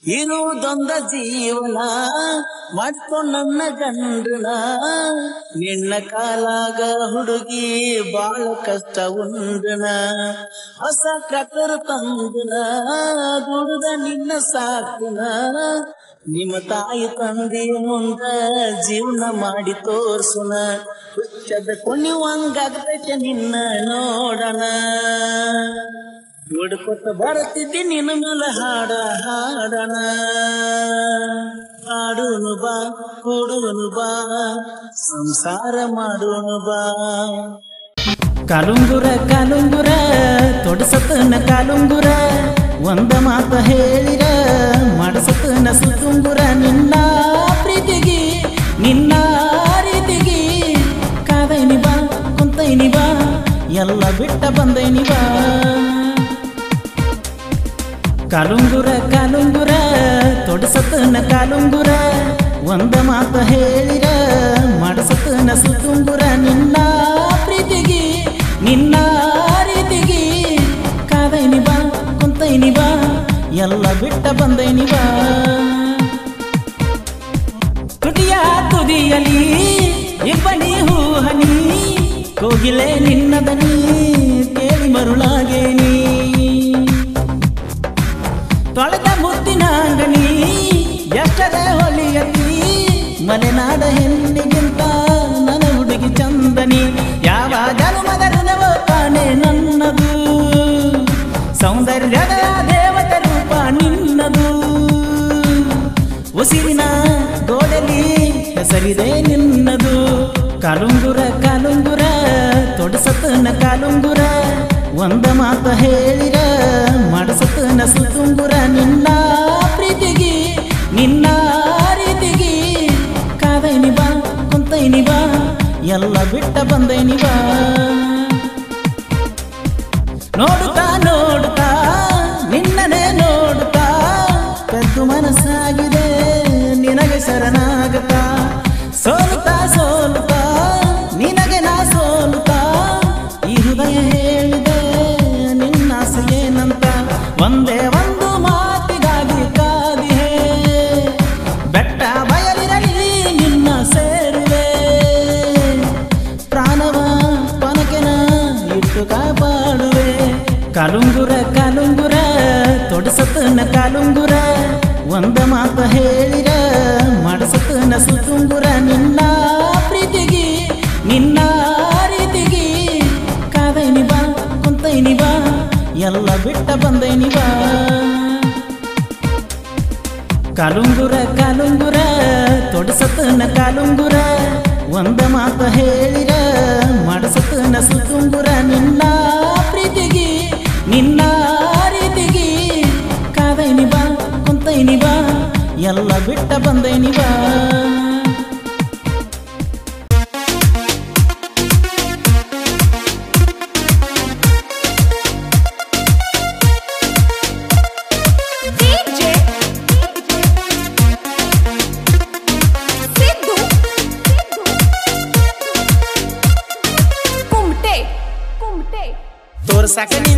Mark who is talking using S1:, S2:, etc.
S1: ಇರುವುದೊಂದ ಜೀವನ ಮಾಡ್ಕೊಂಡ್ ನನ್ನ ಗಂಡನ ನಿನ್ನ ಕಾಲಾಗ ಹುಡುಗಿ ಬಾಳ ಕಷ್ಟ ಉಂಡನ ಹೊಸ ಟ್ರ್ಯಾಕ್ಟರ್ ತಂದನ ದುಡ್ದ ನಿನ್ನ ಸಾಕನ ನಿಮ್ಮ ತಾಯಿ ತಂದೆ ಮುಂದ ಜೀವನ ಮಾಡಿ ತೋರ್ಸುನ ಹುಚ್ಚದ ಕುಣಿವಂಗಾಗ್ತೈತೆ ನಿನ್ನ ನೋಡಣ ನೋಡ್ಕೊತ ಬರ್ತಿದ್ದಿ ನಿನ್ನ ಮೇಲೆ ಹಾಡ ಹಾಡಣ ಹಾಡುನು ಬಾ ಕೊಡುವನು ಬಾ ಸಂಸಾರ ಮಾಡೋನು ಬಾ
S2: ಕಾಲುಂಗುರ ಕಾಲುಂಗುರ ತೊಡಸತನ ಕಾಲುಂಗುರ ಒಂದ ಮಾತ ಹೇಳಿರ ಮಾಡಸತನ ಸುತ್ತುಂಗುರ ನಿನ್ನ ಪ್ರೀತಿಗಿ ನಿನ್ನ ರೀತಿಗಿ ಕಾದೈನಿ ಬಾ ಕುಂತೈನಿ ಬಾ ಎಲ್ಲ ಬಿಟ್ಟ ಬಂದೈನಿ ಬಾ ಕಾಲುಂಗುರ ಕಾಲುಂಗುರ ತೊಡಸತನ ಕಾಲುಂಗುರ ಒಂದ ಮಾತ ಹೇಳಿರ ಮಾಡಸತನ ಸುತ್ತುಂಗುರ ನಿನ್ನ ಪ್ರೀತಿಗಿ ನಿನ್ನ ರೀತಿಗಿ ಕಾದೈನಿ ಬಾ ಕುಂತೈನಿ ಬಾ ಎಲ್ಲ ಬಿಟ್ಟ ಬಂದೈನಿ ಬಾ ತುಟಿಯ ತುದಿಯಲಿ ಇಬ್ಬನಿ ಹೂ ಹನಿ ಕೋಗಿಲೆ ನಿನ್ನ ದನಿ ಕೇಳಿ ಮರುಳಾಗೇನಿ ತೊಳೆದ ಮುತ್ತಿನ ಅಂಗಣಿ ಎಷ್ಟರೇ ಹೊಲಿಯತಿ ಮಲೆನಾಡ ಹೆಣ್ಣಿಗಿಂತ ನನ್ನ ಹುಡುಗಿ ಚಂದನಿ ಯಾವ ಜನ್ಮದ ಋಣವೋ ತಾನೆ ನನ್ನದು ಸೌಂದರ್ಯದ ದೇವತೆ ರೂಪ ನಿನ್ನದು ಉಸಿರಿನ ಗೋಡಲಿ ಹೆಸರಿದೆ ನಿನ್ನದು ಕಾಲುಂಗುರ ಕಾಲುಂಗುರ ತೊಡಸತನ ಕಾಲುಂಗುರ ಒಂದ ಮಾತ ಹೇಳಿರ ಮಾಡಸತನ ಸುತ್ತುಂಗುರ ನಿನ್ನ ಪ್ರೀತಿಗಿ ನಿನ್ನ ರೀತಿಗಿ ಕಾದೈನಿ ಬಾ ಕುಂತೈನಿ ಬಾ ಎಲ್ಲ ಬಿಟ್ಟ ಬಂದೈನಿ ಬಾ ನೋಡುತ್ತಾ ನೋಡುತ್ತಾ ನಿನ್ನನೆ ನೋಡುತ್ತಾ ಕದ್ದು ಮನಸ್ಸಾಗಿದೆ ನಿನಗೆ ಶರಣಾಗತಾ ಸೋಲುತ್ತಾ ಸೋಲುತ್ತಾ ನಿನಗೆ ನಾ ಸೋಲುತ್ತಾ ಈ ಹೃದಯ ಹೇಳಿದೆ ನಿನ್ನ ಏನಂತ ಒಂದೇ ಒಂದು ಮಾತಿಗಾಗಿ ಕಾದಿಹೆ ಬೆಟ್ಟ ಬಯಲಿರಲಿ ನಿನ್ನ ಸೇರುವೆ ಪ್ರಾಣವ ಪನಕೆನ ಇಟ್ಟು ಕಾಪಾಡುವೆ ಕಾಲುಂಗುರ ಕಾಲುಂಗುರ ತೊಡಸತನ ಕಾಲುಂಗುರ ಒಂದ ಮಾತ ಹೇಳಿರ ಮಾಡಸತನ ಸುತ್ತುಂಗುರ ನಿನ್ನ ಪ್ರೀತಿಗಿ ನಿನ್ನ ರೀತಿಗಿ ಕಾದೈನಿ ಬಾ ಕುಂತೈನಿ ಬಾ ಎಲ್ಲ ಬಿಟ್ಟ ಬಂದೈನಿ ಬಾ ಕಾಲುಂಗುರ ಕಾಲುಂಗುರ ತೊಡಸತನ ಕಾಲುಂಗುರ ಒಂದ ಮಾತ ಹೇಳಿರ ಮಾಡಸತನ ಸುತ್ತುಂಗುರ ನಿನ್ನ ಪ್ರೀತಿಗಿ ನಿನ್ನ ರೀತಿಗಿ ಕಾದೈನಿ ಬಾ ಕುಂತೈನಿ ಬಾ ಎಲ್ಲ ಬಿಟ್ಟ ಬಂದೈನಿ ಬಾ
S3: DJ ಸಿದ್ದು ಕುಮಟೆ ಕುಮಟೆ
S2: ತೋರ್ಸಕ ನೀ